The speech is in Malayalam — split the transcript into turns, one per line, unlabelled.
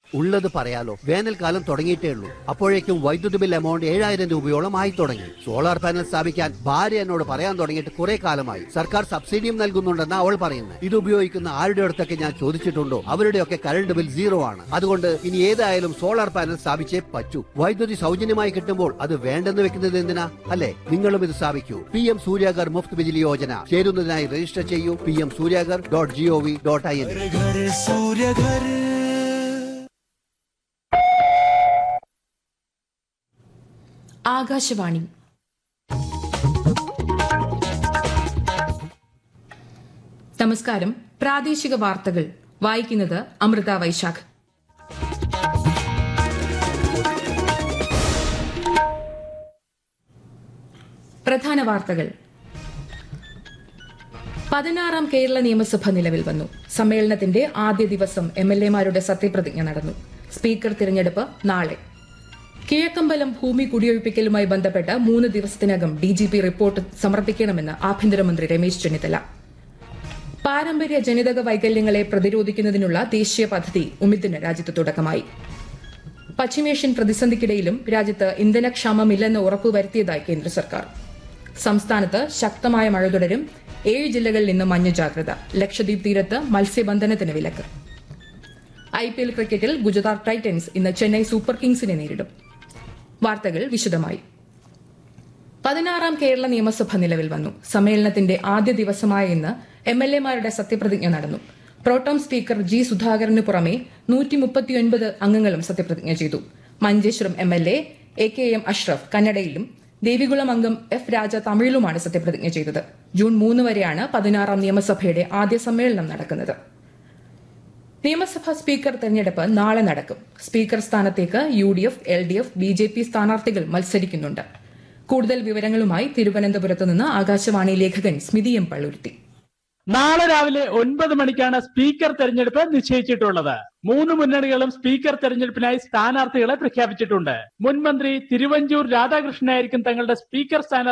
ഉള്ളത് പറയാലോ വേനൽക്കാലം തുടങ്ങിയിട്ടേ ഉള്ളൂ അപ്പോഴേക്കും വൈദ്യുതി ബിൽ എമൗണ്ട് ഏഴായിരം രൂപയോളം ആയി തുടങ്ങി സോളാർ പാനൽ സ്ഥാപിക്കാൻ ഭാര്യ എന്നോട് പറയാൻ തുടങ്ങിയിട്ട് കുറെ കാലമായി സർക്കാർ സബ്സിഡിയും നൽകുന്നുണ്ടെന്ന് അവൾ പറയുന്നത് ഇത് ഉപയോഗിക്കുന്ന ആരുടെ അടുത്തൊക്കെ ഞാൻ ചോദിച്ചിട്ടുണ്ടോ അവരുടെയൊക്കെ കറണ്ട് ബിൽ സീറോ ആണ് അതുകൊണ്ട് ഇനി ഏതായാലും സോളാർ പാനൽ സ്ഥാപിച്ചേ പറ്റൂ വൈദ്യുതി സൗജന്യമായി കിട്ടുമ്പോൾ അത് വേണ്ടെന്ന് വെക്കുന്നത് എന്തിനാ അല്ലെ നിങ്ങളും ഇത് സ്ഥാപിക്കൂ പി എം സൂര്യാഗർ മുഫ്ത് ബിജിലി യോജന ചേരുന്നതിനായി രജിസ്റ്റർ ചെയ്യൂ P M Suryaghar dot G O V dot I N
घर घर सूर्य घर
ആകാശവാണി നമസ്കാരം പ്രാദേശിക വാർത്തകൾ വായിക്കുന്നത് അമൃത വൈശാഖ് പ്രധാന വാർത്തകൾ പതിനാറാം കേരള നിയമസഭ നിലവിൽ വന്നു സമ്മേളനത്തിന്റെ ആദ്യ ദിവസം എം എൽ എമാരുടെ സത്യപ്രതിജ്ഞ നടന്നു സ്പീക്കർ തിരഞ്ഞെടുപ്പ് നാളെ കിഴക്കമ്പലം ഭൂമി കുടിയൊഴിപ്പിക്കലുമായി ബന്ധപ്പെട്ട് മൂന്ന് ദിവസത്തിനകം ഡിജിപി റിപ്പോർട്ട് സമർപ്പിക്കണമെന്ന് ആഭ്യന്തരമന്ത്രി രമേശ് ചെന്നിത്തല പാരമ്പര്യ ജനിതക വൈകല്യങ്ങളെ പ്രതിരോധിക്കുന്നതിനുള്ള ദേശീയ പദ്ധതി ഉമിദിന് രാജ്യത്ത് തുടക്കമായി പശ്ചിമേഷ്യൻ പ്രതിസന്ധിക്കിടയിലും രാജ്യത്ത് ഇന്ധനക്ഷാമമില്ലെന്ന് ഉറപ്പുവരുത്തിയതായി കേന്ദ്ര സർക്കാർ സംസ്ഥാനത്ത് ശക്തമായ മഴ തുടരും ഏഴ് ജില്ലകളിൽ ഇന്ന് മഞ്ഞ ജാഗ്രത ലക്ഷദ്വീപ് തീരത്ത് മത്സ്യബന്ധനത്തിന് വിലക്ക് ഐ പി എൽ ക്രിക്കറ്റിൽ ഗുജറാത്ത് ടൈറ്റൻസ് ഇന്ന് ചെന്നൈ സൂപ്പർ കിങ്സിനെ നേരിടും വാർത്തകൾ വിശദമായി പതിനാറാം കേരള നിയമസഭ നിലവിൽ വന്നു സമ്മേളനത്തിന്റെ ആദ്യ ദിവസമായ ഇന്ന് എം എൽ എമാരുടെ സത്യപ്രതിജ്ഞ നടന്നു പ്രോട്ടോം സ്പീക്കർ ജി സുധാകരന് പുറമെ നൂറ്റി മുപ്പത്തിയൊൻപത് അംഗങ്ങളും സത്യപ്രതിജ്ഞ ചെയ്തു Manjeshwaram M L A A K M Ashraf കന്നഡയിലും ദേവികുളം അംഗം എഫ് രാജ തമിഴിലുമാണ് സത്യപ്രതിജ്ഞ ചെയ്തത് ജൂൺ മൂന്ന് വരെയാണ് പതിനാറാം നിയമസഭയുടെ ആദ്യ സമ്മേളനം നടക്കുന്നത് നിയമസഭാ സ്പീക്കർ തെരഞ്ഞെടുപ്പ് നാളെ നടക്കും സ്പീക്കർ സ്ഥാനത്തേക്ക് U D F L D F B J P സ്ഥാനാർത്ഥികൾ മത്സരിക്കുന്നുണ്ട് കൂടുതൽ വിവരങ്ങളുമായി തിരുവനന്തപുരത്ത് നിന്ന് ആകാശവാണി ലേഖകൻ സ്മിതി എം പള്ളുരുത്തി
നാളെ രാവിലെ ഒൻപത് മണിക്കാണ് സ്പീക്കർ തെരഞ്ഞെടുപ്പ് നിശ്ചയിച്ചിട്ടുള്ളത് മൂന്ന് മുന്നണികളും സ്പീക്കർ തെരഞ്ഞെടുപ്പിനായി സ്ഥാനാർത്ഥികളെ പ്രഖ്യാപിച്ചിട്ടുണ്ട് മുൻമന്ത്രി തിരുവഞ്ചൂർ രാധാകൃഷ്ണനായിരിക്കും തങ്ങളുടെ സ്പീക്കർ സ്ഥാനാർത്ഥി